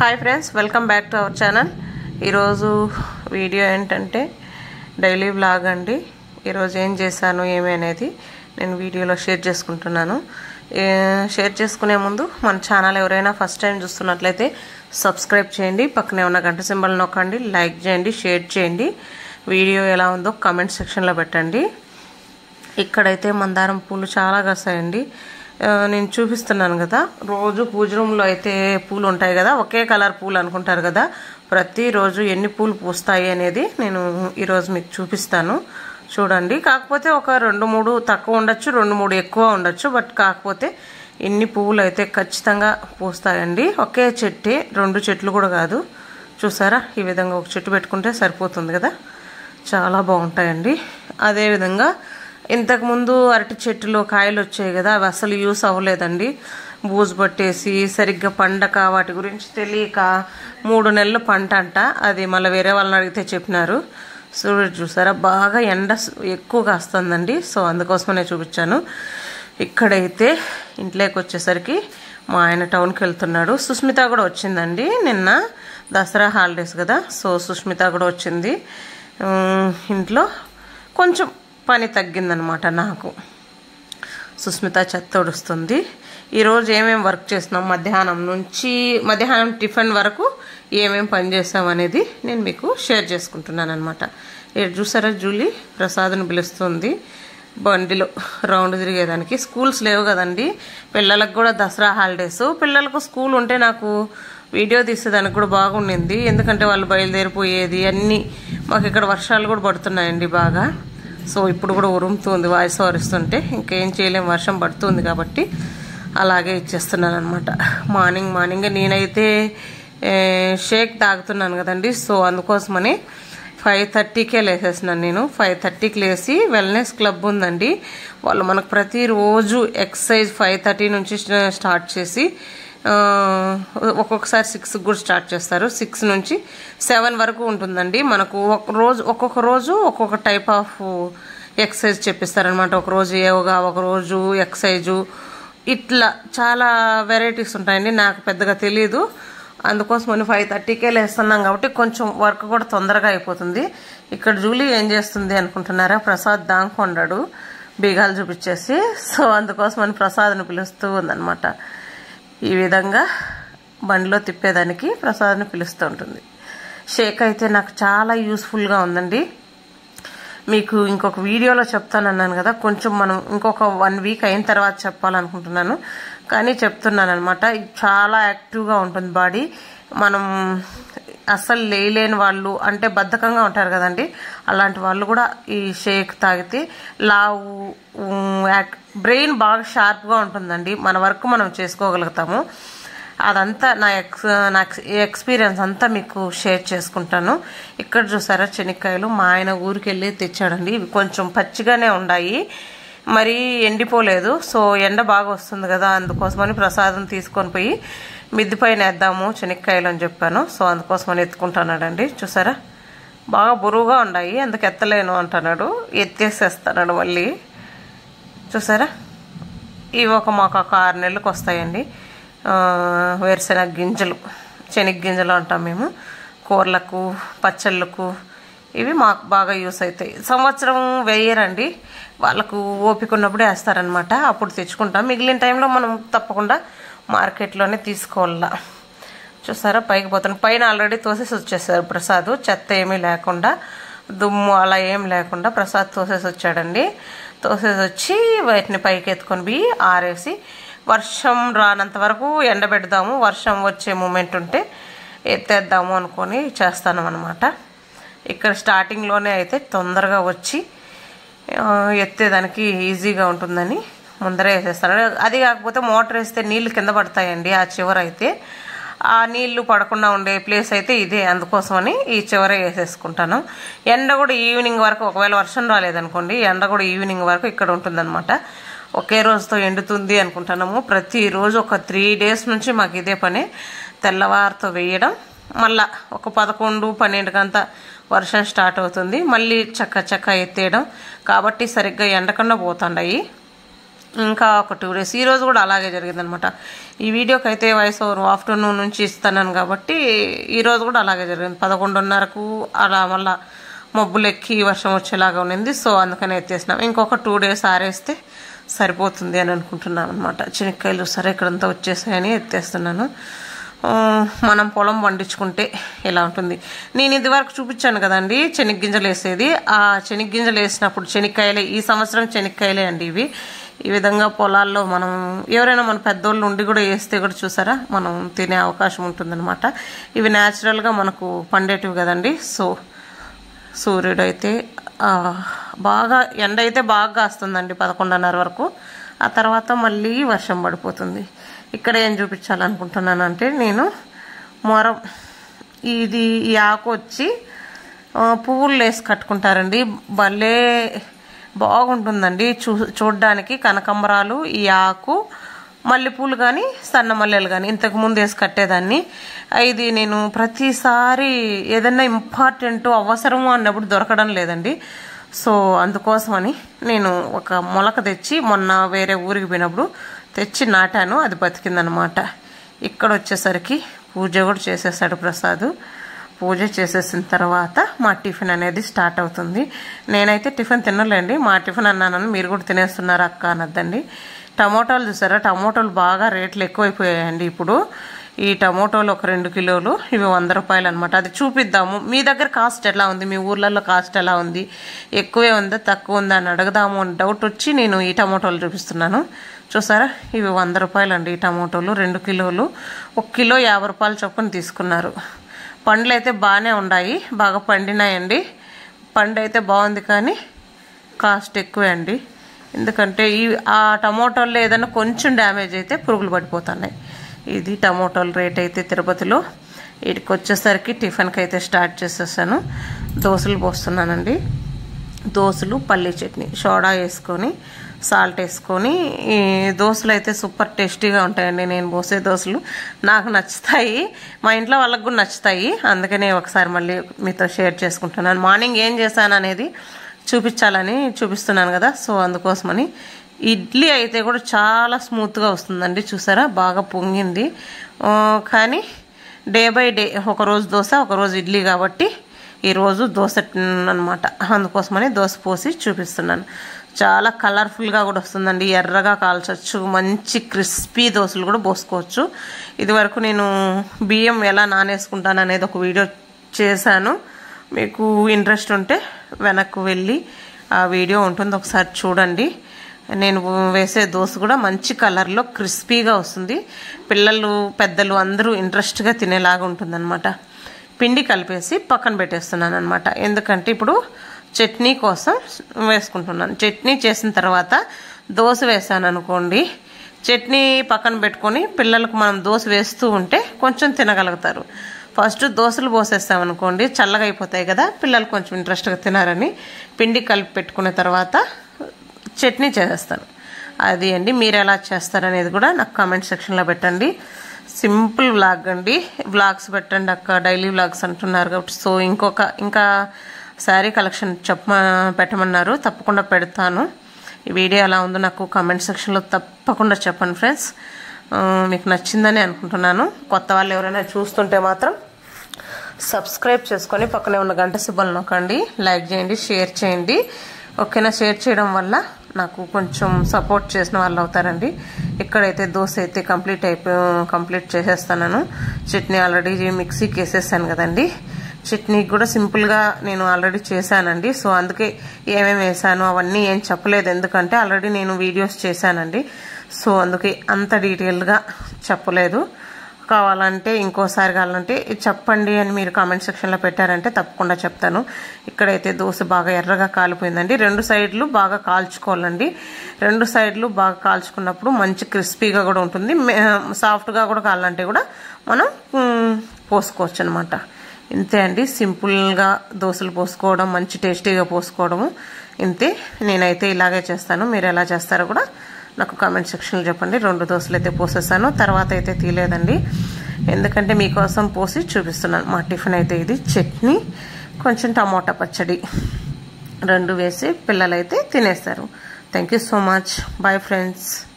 hi friends welcome back to our channel ఈరోజు video ఏంటంటే daily vlog అండి ఈరోజు ఏం చేశాను ఏమి అనేది నేను వీడియోలో షేర్ చేసుకుంటున్నాను ఏ- షేర్ చేసుకునే ముందు మన ఛానల్ ఎవరైనా ఫస్ట్ టైం చూస్తున్నట్లయితే సబ్స్క్రైబ్ చేయండి పక్కనే ఉన్న గంట సింబల్ నొక్కండి లైక్ చేయండి షేర్ చేయండి వీడియో ఎలా ఉందో కామెంట్ సెక్షన్లో పెట్టండి ఇక్కడైతే మందారం పూలు చాలా కాస్తాయండి ఆ, నేను చూపిస్తున్నాను కదా రోజు పూజ రూమ్లో అయితే పూలు ఉంటాయి కదా ఒకే కలర్ పూలు అనుకుంటారు కదా ప్రతిరోజు ఎన్ని పూలు పూస్తాయి అనేది నేను ఈరోజు మీకు చూపిస్తాను చూడండి కాకపోతే ఒక రెండు మూడు తక్కువ ఉండొచ్చు రెండు మూడు ఎక్కువ ఉండొచ్చు బట్ కాకపోతే ఇన్ని పువ్వులు అయితే ఖచ్చితంగా పూస్తాయండి ఒకే చెట్టే రెండు చెట్లు కూడా కాదు చూసారా ఈ విధంగా ఒక చెట్టు పెట్టుకుంటే సరిపోతుంది కదా చాలా బాగుంటాయండి అదేవిధంగా ఇంతకుముందు అరటి చెట్టులో కాయలు వచ్చాయి కదా అవి అసలు యూస్ అవ్వలేదండి బూజు పట్టేసి సరిగ్గా పండక వాటి గురించి తెలియక మూడు నెలలు పంట అంట అది మళ్ళీ వేరే వాళ్ళని అడిగితే చెప్పినారు చూడు చూసారా బాగా ఎండ స్- ఎక్కువ కాస్తుందండి సో అందుకోసమనే చూపించాను ఇక్కడైతే ఇంట్లోకి వచ్చేసరికి మా ఆయన టౌన్కి వెళ్తున్నాడు సుస్మిత కూడా వచ్చిందండి నిన్న దసరా హాలిడేస్ కదా సో సుస్మిత కూడా వచ్చింది ఉమ్, ఇంట్లో కొంచెం పని తగ్గిందనమాట నాకు సుస్మిత చెత్త ఒడుస్తుంది ఈరోజు ఏమేమి వర్క్ చేసినాం మధ్యాహ్నం నుంచి మధ్యాహ్నం టిఫిన్ వరకు ఏమేం పని చేసాం అనేది నేను మీకు షేర్ చేసుకుంటున్నాను అనమాట ఇక్కడ చూసారా జూలీ ప్రసాద్ని పిలుస్తుంది బండిలో రౌండ్ తిరిగేదానికి స్కూల్స్ లేవు కదండి పిల్లలకు కూడా దసరా హాలిడేస్ పిల్లలకు స్కూల్ ఉంటే నాకు వీడియో తీసేదానికి కూడా బాగుండింది ఎందుకంటే వాళ్ళు బయలుదేరిపోయేది అన్నీ మాకు ఇక్కడ వర్షాలు కూడా పడుతున్నాయండి బాగా సో ఇప్పుడు కూడా ఉరుముతుంది వాయిస్ ఓవర్ ఇస్తుంటే ఇంకేం చేయలేం వర్షం పడుతుంది కాబట్టి అలాగే ఇచ్చేస్తున్నాను అనమాట మార్నింగ్ మార్నింగ్ నేనైతే ఏ, షేక్ తాగుతున్నాను కదండి సో అందుకోసమని ఫైవ్ థర్టీకే లేసేసినాను నేను ఫైవ్ థర్టీకి లేసి వెల్నెస్ క్లబ్ ఉందండి వాళ్ళు మనకు ప్రతిరోజు ఎక్సర్సైజ్ ఫైవ్ థర్టీ నుంచి స్టార్ట్ చేసి ఆ, ఒక్కొక్కసారి సిక్స్ కూడా స్టార్ట్ చేస్తారు సిక్స్ నుంచి సెవెన్ వరకు ఉంటుందండి మనకు ఒక రోజు ఒక్కొక్క రోజు ఒక్కొక్క టైప్ ఆఫ్ ఎక్సర్సైజ్ చెప్పిస్తారనమాట ఒక రోజు యోగా ఒక రోజు ఎక్సర్సైజు ఇట్లా చాలా వెరైటీస్ ఉంటాయండి నాకు పెద్దగా తెలియదు అందుకోసమని ఫైవ్ థర్టీకే లేస్తున్నాం కాబట్టి కొంచెం వర్క్ కూడా తొందరగా అయిపోతుంది ఇక్కడ జూలీ ఏం చేస్తుంది అనుకుంటున్నారా ప్రసాద్ దాంకొండాడు బీగాలు చూపించేసి సో అందుకోసమని ప్రసాద్ని పిలుస్తూ ఉందన్నమాట ఈ విధంగా బండిలో తిప్పేదానికి ప్రసాద్ని పిలుస్తూ ఉంటుంది షేక్ అయితే నాకు చాలా యూస్ఫుల్గా ఉందండి మీకు ఇంకొక వీడియోలో చెప్తానన్నాను కదా కొంచెం మనం ఇంకొక వన్ వీక్ అయిన తర్వాత చెప్పాలనుకుంటున్నాను కానీ చెప్తున్నాను అనమాట చాలా యాక్టివ్గా ఉంటుంది బాడీ మనం అస్సలు లేయలేని వాళ్ళు అంటే బద్ధకంగా ఉంటారు కదండి అలాంటి వాళ్ళు కూడా ఈ షేక్ తాగితే లావు బ్రెయిన్ బాగా షార్ప్గా ఉంటుందండి మన వర్క్ మనం చేసుకోగలుగుతాము అదంతా నా ఎక్స్ నా ఎక్స్పీరియన్స్ అంతా మీకు షేర్ చేసుకుంటాను ఇక్కడ చూసారా శనక్కాయలు మా ఆయన ఊరికి వెళ్ళి తెచ్చాడండి ఇవి కొంచెం పచ్చిగానే ఉన్నాయి మరి ఎండిపోలేదు సో ఎండ బాగా వస్తుంది కదా అందుకోసమని ప్రసాదం తీసుకొని పోయి మిద్ది పైన వేద్దాము శనక్కాయలు అని చెప్పాను సో అందుకోసమని ఎత్తుకుంటున్నాడండి చూసారా బాగా బరువుగా ఉన్నాయి అందుకు ఎత్తలేను అంటున్నాడు ఎత్తేసేస్తున్నాడు మళ్ళీ చూసారా ఇవి ఒక మాకు ఒక ఆరు నెలలకు వస్తాయండి ఆ, వేరుశెనగ గింజలు శనగ గింజలు అంటాం మేము కూరలకు పచ్చళ్ళకు ఇవి మాకు బాగా యూస్ అవుతాయి సంవత్సరం వేయరండి వాళ్ళకు ఓపిక ఉన్నప్పుడే వేస్తారనమాట అప్పుడు తెచ్చుకుంటాం మిగిలిన టైంలో మనం తప్పకుండా మార్కెట్లోనే తీసుకోవాల చూసారా పైకి పోతాను పైన ఆల్రెడీ తోసేసి వచ్చేసారు ప్రసాద్ చెత్త ఏమీ లేకుండా దుమ్ము అలా ఏం లేకుండా ప్రసాద్ తోసేసి వచ్చాడండి తోసేసి వచ్చి వాటిని పైకి ఎత్తుకొని పోయి ఆరేసి వర్షం రానంత వరకు ఎండబెడదాము వర్షం వచ్చే మూమెంట్ ఉంటే ఎత్తేద్దాము అనుకొని చేస్తాను అనమాట ఇక్కడ స్టార్టింగ్లోనే అయితే తొందరగా వచ్చి ఆ, ఎత్తేదానికి ఈజీగా ఉంటుందని ముందరే వేసేస్తాను అది కాకపోతే మోటార్ వేస్తే నీళ్లు కింద పడతాయండి ఆ చివర అయితే ఆ నీళ్లు పడకుండా ఉండే ప్లేస్ అయితే ఇదే అందుకోసమని ఈ చివర వేసేసుకుంటాను ఎండ కూడా ఈవినింగ్ వరకు ఒకవేళ వర్షం రాలేదనుకోండి ఎండ కూడా ఈవినింగ్ వరకు ఇక్కడ ఉంటుందన్నమాట ఒకే రోజుతో ఎండుతుంది అనుకుంటున్నాము ప్రతిరోజు ఒక త్రీ డేస్ నుంచి మాకు ఇదే పని తెల్లవారితో వేయడం మళ్ళా ఒక పదకొండు పన్నెండుకంతా వర్షం స్టార్ట్ అవుతుంది మళ్ళీ చక్క చక్క ఎత్తేయడం కాబట్టి సరిగ్గా ఎండకుండా పోతుండయి ఇంకా ఒక టూ డేస్ ఈ రోజు కూడా అలాగే జరిగిందనమాట ఈ వీడియోకి అయితే వాయిస్ ఓవర్ ఆఫ్టర్నూన్ నుంచి ఇస్తున్నాను కాబట్టి ఈ రోజు కూడా అలాగే జరిగింది పదకొండున్నరకు అలా మళ్ళా మబ్బులు ఎక్కి వర్షం వచ్చేలాగా ఉండింది సో అందుకని ఎత్తేసినాం ఇంకొక టూ డేస్ ఆరేస్తే సరిపోతుంది అని అనుకుంటున్నాను అనమాట చెనక్కాయలు సరే ఇక్కడంతా వచ్చేసాయని ఎత్తేస్తున్నాను ఆ, మనం పొలం పండించుకుంటే ఇలా ఉంటుంది నేను ఇది వరకు చూపించాను కదండి శనగ్గింజలు వేసేది ఆ శనగ్గింజలు వేసినప్పుడు శనక్కాయలే ఈ సంవత్సరం శనక్కాయలే అండి ఇవి ఈ విధంగా పొలాల్లో మనం ఎవరైనా మన పెద్దోళ్ళు ఉండి కూడా వేస్తే కూడా చూసారా మనం తినే అవకాశం ఉంటుందన్నమాట ఇవి న్యాచురల్గా మనకు పండేటివి కదండి సో సూర్యుడు అయితే ఆ, బాగా ఎండ అయితే బాగా కాస్తుందండి పదకొండున్నర వరకు ఆ తర్వాత మళ్ళీ వర్షం పడిపోతుంది ఇక్కడ ఏం చూపించాలనుకుంటున్నానంటే నేను మొరం ఇది ఈ ఆకు వచ్చి ఆ, పువ్వులు వేసి కట్టుకుంటారండి భలే బాగుంటుందండి చూ చూడ్డానికి కనకంబరాలు ఈ ఆకు మల్లెపూలు కానీ సన్న మల్లెలు కానీ ఇంతకు ముందు వేసి కట్టేదాన్ని ఇది నేను ప్రతిసారి ఏదైనా ఇంపార్టెంట్ అవసరము అన్నప్పుడు దొరకడం లేదండి సో అందుకోసమని నేను ఒక మొలక తెచ్చి మొన్న వేరే ఊరికి పోయినప్పుడు తెచ్చి నాటాను అది బతికిందనమాట ఇక్కడ వచ్చేసరికి పూజ కూడా చేసేసాడు ప్రసాద్ పూజ చేసేసిన తర్వాత మా టిఫిన్ అనేది స్టార్ట్ అవుతుంది నేనైతే టిఫిన్ తినలేండి మా టిఫిన్ అన్నానని మీరు కూడా తినేస్తున్నారు అక్క అనద్దండి టమోటాలు చూసారా టమోటాలు బాగా రేట్లు ఎక్కువైపోయాయండి ఇప్పుడు ఈ టమోటాలు ఒక రెండు కిలోలు ఇవి వంద రూపాయలు అనమాట అది చూపిద్దాము మీ దగ్గర కాస్ట్ ఎలా ఉంది మీ ఊర్లలో కాస్ట్ ఎలా ఉంది ఎక్కువే ఉందా తక్కువ ఉందా అని అడగదాము అని డౌట్ వచ్చి నేను ఈ టమోటాలు చూపిస్తున్నాను చూసారా ఇవి వంద రూపాయలు అండి ఈ టమోటాలు రెండు కిలోలు ఒక కిలో యాభై రూపాయలు చొప్పున తీసుకున్నారు పండ్లు అయితే బాగానే ఉన్నాయి బాగా పండినాయండి పండు అయితే బాగుంది కానీ కాస్ట్ ఎక్కువే అండి ఎందుకంటే ఈ ఆ టమోటాల్లో ఏదైనా కొంచెం డ్యామేజ్ అయితే పురుగులు పడిపోతున్నాయి ఇది టమోటాల రేట్ అయితే తిరుపతిలో వీటికి వచ్చేసరికి టిఫిన్కి అయితే స్టార్ట్ చేసేసాను దోశలు పోస్తున్నానండి దోశలు పల్లీ చట్నీ సోడా వేసుకొని సాల్ట్ వేసుకొని ఈ దోశలు అయితే సూపర్ టేస్టీగా ఉంటాయండి నేను పోసే దోశలు నాకు నచ్చుతాయి మా ఇంట్లో వాళ్ళకు కూడా నచ్చుతాయి అందుకనే ఒకసారి మళ్ళీ మీతో షేర్ చేసుకుంటున్నాను మార్నింగ్ ఏం చేశాను అనేది చూపించాలని చూపిస్తున్నాను కదా సో అందుకోసమని ఇడ్లీ అయితే కూడా చాలా స్మూత్గా వస్తుందండి చూసారా బాగా పొంగింది ఆ, కానీ డే బై డే ఒకరోజు దోశ ఒకరోజు ఇడ్లీ కాబట్టి ఈరోజు దోశ అనమాట అందుకోసమని దోశ పోసి చూపిస్తున్నాను చాలా కలర్ఫుల్గా కూడా వస్తుందండి ఎర్రగా కాల్చొచ్చు మంచి క్రిస్పీ దోశలు కూడా పోసుకోవచ్చు ఇది వరకు నేను బియ్యం ఎలా నానేసుకుంటాను అనేది ఒక వీడియో చేశాను మీకు ఇంట్రెస్ట్ ఉంటే వెనక్కు వెళ్ళి ఆ వీడియో ఉంటుంది ఒకసారి చూడండి నేను వేసే దోశ కూడా మంచి కలర్లో క్రిస్పీగా వస్తుంది పిల్లలు పెద్దలు అందరూ ఇంట్రెస్ట్గా తినేలాగా ఉంటుందన్నమాట పిండి కలిపేసి పక్కన పెట్టేస్తున్నాను అనమాట ఎందుకంటే ఇప్పుడు చట్నీ కోసం వేసుకుంటున్నాను చట్నీ చేసిన తర్వాత దోశ వేసాను అనుకోండి చట్నీ పక్కన పెట్టుకొని పిల్లలకు మనం దోశ వేస్తూ ఉంటే కొంచెం తినగలుగుతారు ఫస్ట్ దోశలు పోసేస్తామనుకోండి చల్లగా అయిపోతాయి కదా పిల్లలు కొంచెం ఇంట్రెస్ట్గా తినారని పిండి కలిపి పెట్టుకున్న తర్వాత చట్నీ చేసేస్తాను అది అండి మీరు ఎలా చేస్తారనేది కూడా నాకు కామెంట్ సెక్షన్లో పెట్టండి సింపుల్ వ్లాగ్ అండి వ్లాగ్స్ పెట్టండి అక్క డైలీ వ్లాగ్స్ అంటున్నారు కాబట్టి సో ఇంకొక ఇంకా శారీ కలెక్షన్ చెప్ప పెట్టమన్నారు తప్పకుండా పెడతాను ఈ వీడియో ఎలా ఉందో నాకు కామెంట్ సెక్షన్లో తప్పకుండా చెప్పండి ఫ్రెండ్స్ ఆ, మీకు నచ్చిందని అనుకుంటున్నాను కొత్త వాళ్ళు ఎవరైనా చూస్తుంటే మాత్రం సబ్స్క్రైబ్ చేసుకొని పక్కనే ఉన్న గంట సిబ్బల్ నొక్కండి లైక్ చేయండి షేర్ చేయండి ఓకేనా షేర్ చేయడం వల్ల నాకు కొంచెం సపోర్ట్ చేసిన వాళ్ళు అవుతారండి ఇక్కడైతే దోశ అయితే కంప్లీట్ అయిపో కంప్లీట్ చేసేస్తాను చట్నీ ఆల్రెడీ మిక్సీకి వేసేసాను కదండి చట్నీ కూడా సింపుల్గా నేను ఆల్రెడీ చేశానండి సో అందుకే ఏమేమి వేసాను అవన్నీ ఏం చెప్పలేదు ఎందుకంటే ఆల్రెడీ నేను వీడియోస్ చేశానండి సో అందుకే అంత డీటెయిల్గా చెప్పలేదు కావాలంటే ఇంకోసారి కావాలంటే ఇది చెప్పండి అని మీరు కామెంట్ సెక్షన్లో పెట్టారంటే తప్పకుండా చెప్తాను ఇక్కడైతే దోశ బాగా ఎర్రగా కాలిపోయిందండి రెండు సైడ్లు బాగా కాల్చుకోవాలండి రెండు సైడ్లు బాగా కాల్చుకున్నప్పుడు మంచి క్రిస్పీగా కూడా ఉంటుంది మే- సాఫ్ట్గా కూడా కావాలంటే కూడా మనం మ్, పోసుకోవచ్చు అనమాట ఇంతే అండి సింపుల్గా దోశలు పోసుకోవడం మంచి టేస్టీగా పోసుకోవడము ఇంతే నేనైతే ఇలాగే చేస్తాను మీరు ఎలా చేస్తారో కూడా నాకు కామెంట్ సెక్షన్లో చెప్పండి రెండు దోశలు అయితే పోసేసాను తర్వాత అయితే తీయలేదండి ఎందుకంటే మీకోసం పోసి చూపిస్తున్నాను మా టిఫిన్ అయితే ఇది చట్నీ కొంచెం టమోటా పచ్చడి రెండు వేసి పిల్లలైతే తినేస్తారు thank you so much bye friends